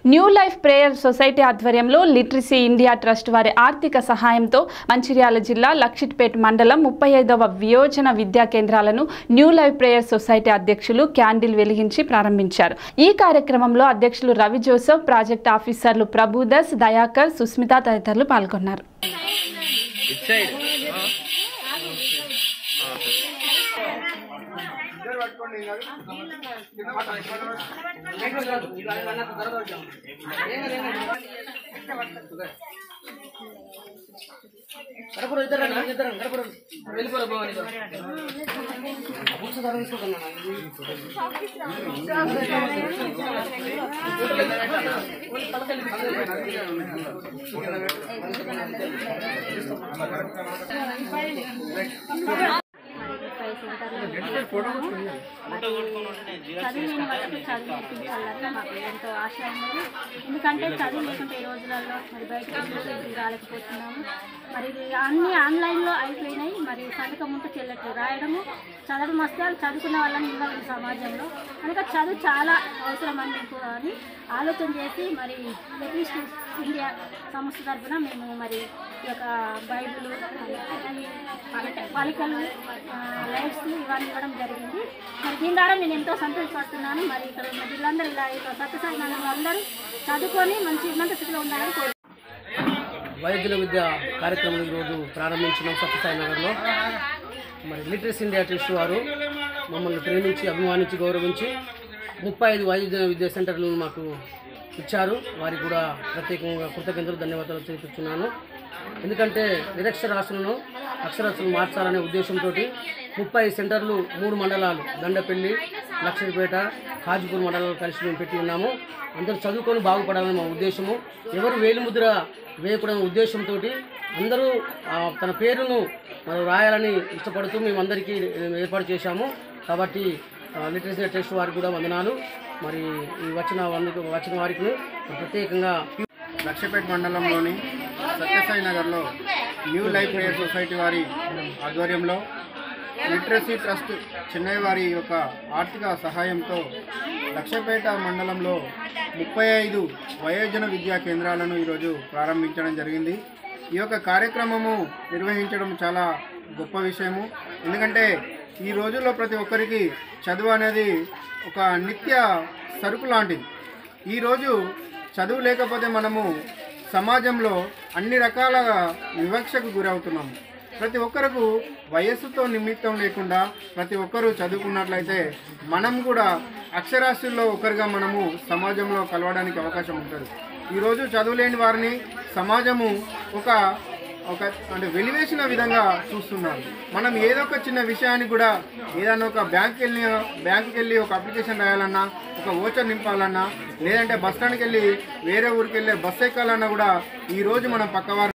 new life prayer society ఆధ్వర్యంలో literacy India trust వారి ఆర్థిక సహాయంతో మంచిర్యాల జిల్లా లక్షిట్పేట మండలం ముప్పై ఐదవ వియోజన విద్యా కేంద్రాలను న్యూ లైఫ్ ప్రేయర్ సొసైటీ అధ్యక్షులు క్యాండిల్ వెలిగించి ప్రారంభించారు ఈ కార్యక్రమంలో అధ్యక్షులు రవి జోసెఫ్ ప్రాజెక్ట్ ఆఫీసర్లు ప్రభుదాస్ దయాకర్ సుస్మిత తదితరులు పాల్గొన్నారు గడపరు ఇద్దరు రండి ఇద్దరు గడపరు వెళ్ళిపోరు భవాని బుక్స్ ధర తీసుకుంటున్నా చదివిన వాళ్ళకి చదువు నేర్పించాలని మాకు ఎంతో ఆశ ఉన్నది ఎందుకంటే చదువు లేకుంటే ఈ రోజులలో మరి బయటకు వెళ్ళి రాలేకపోతున్నాము మరి ఇది అన్నీ ఆన్లైన్లో అయిపోయినాయి మరి సంతకం ఉంటే చెల్లట్లు రాయడము చదవడం వస్తే చదువుకున్న వాళ్ళని ఇవ్వాలి సమాజంలో కనుక చదువు చాలా అవసరం అని అని ఆలోచన చేసి మరి లెట్లిస్ట్ ఇండియా సంస్థ తరఫున మేము మరి ఈ యొక్క బైబిల్ పలికలు లైట్స్ ఇవన్నీ ఇవ్వడం జరిగింది మరి దీని ద్వారా నేను ఎంతో సంతోషపడుతున్నాను మరి ఇక్కడ ఉన్న వీళ్ళందరూ ఇలా ఇక్కడ సత్యసాయి నగరంలో అందరూ చదువుకొని మంచి ఉన్నత స్థితిలో ఉండాలని కోరుకుంటున్నాను వైద్యుల విద్య కార్యక్రమం ఈరోజు ప్రారంభించిన సత్యసాయి నగర్లో మరి లిటరసీ ఇండియా ట్రస్ట్ వారు మమ్మల్ని ప్రేమించి అభిమానించి గౌరవించి ముప్పై ఐదు వైద్య విద్యా సెంటర్లను మాకు ఇచ్చారు వారికి కూడా ప్రత్యేకంగా కృతజ్ఞతలు ధన్యవాదాలు తెలిపిస్తున్నాను ఎందుకంటే నిరక్షరాస్యులను అక్షరాస్యులు మార్చాలనే ఉద్దేశంతో ముప్పై సెంటర్లు మూడు మండలాలు దండపల్లి లక్షడిపేట హాజీపూర్ మండలాలు కలిసి మేము పెట్టి ఉన్నాము అందరూ చదువుకొని బాగుపడాలని మా ఉద్దేశము ఎవరు వేలిముద్ర వేయకూడని ఉద్దేశంతో అందరూ ఆ, తన పేరును మనం రాయాలని ఇష్టపడుతూ మేమందరికీ ఏర్పాటు చేశాము కాబట్టి లిటరసీ టెస్ట్ వారికి కూడా వందనాలు మరి ఈ వచ్చిన వంద వచ్చిన వారికి ప్రత్యేకంగా లక్షపేట మండలంలోని సత్యసాయి నగర్లో న్యూ లైఫ్ ప్రేయర్ సొసైటీ వారి ఆధ్వర్యంలో లిటరసీ ట్రస్ట్ చెన్నై వారి యొక్క ఆర్థిక సహాయంతో లక్షపేట మండలంలో ముప్పై ఐదు వయోజన విద్యా కేంద్రాలను ఈరోజు ప్రారంభించడం జరిగింది ఈ యొక్క కార్యక్రమము నిర్వహించడం చాలా గొప్ప విషయము ఎందుకంటే ఈ రోజుల్లో ప్రతి ఒక్కరికి చదువు అనేది ఒక నిత్య సరుకు లాంటిది ఈరోజు చదువు లేకపోతే మనము సమాజంలో అన్ని రకాల వివక్షకు గురవుతున్నాము ప్రతి ఒక్కరకు వయస్సుతో నిమిత్తం లేకుండా ప్రతి ఒక్కరూ చదువుకున్నట్లయితే మనం కూడా అక్షరాస్యుల్లో ఒకరిగా మనము సమాజంలో కలవడానికి అవకాశం ఉంటుంది ఈరోజు చదువులేని వారిని సమాజము ఒక ఒక అంటే వెలివేసిన విధంగా చూస్తున్నారు మనం ఏదో ఒక చిన్న విషయాన్ని కూడా ఏదైనా ఒక బ్యాంక్ వెళ్ళి బ్యాంకుకి వెళ్ళి ఒక అప్లికేషన్ రాయాలన్నా ఒక ఓచర్ నింపాలన్నా లేదంటే బస్ స్టాండ్కి వెళ్ళి వేరే ఊరికి వెళ్ళే బస్ ఎక్కాలన్నా కూడా ఈరోజు మనం పక్కవారు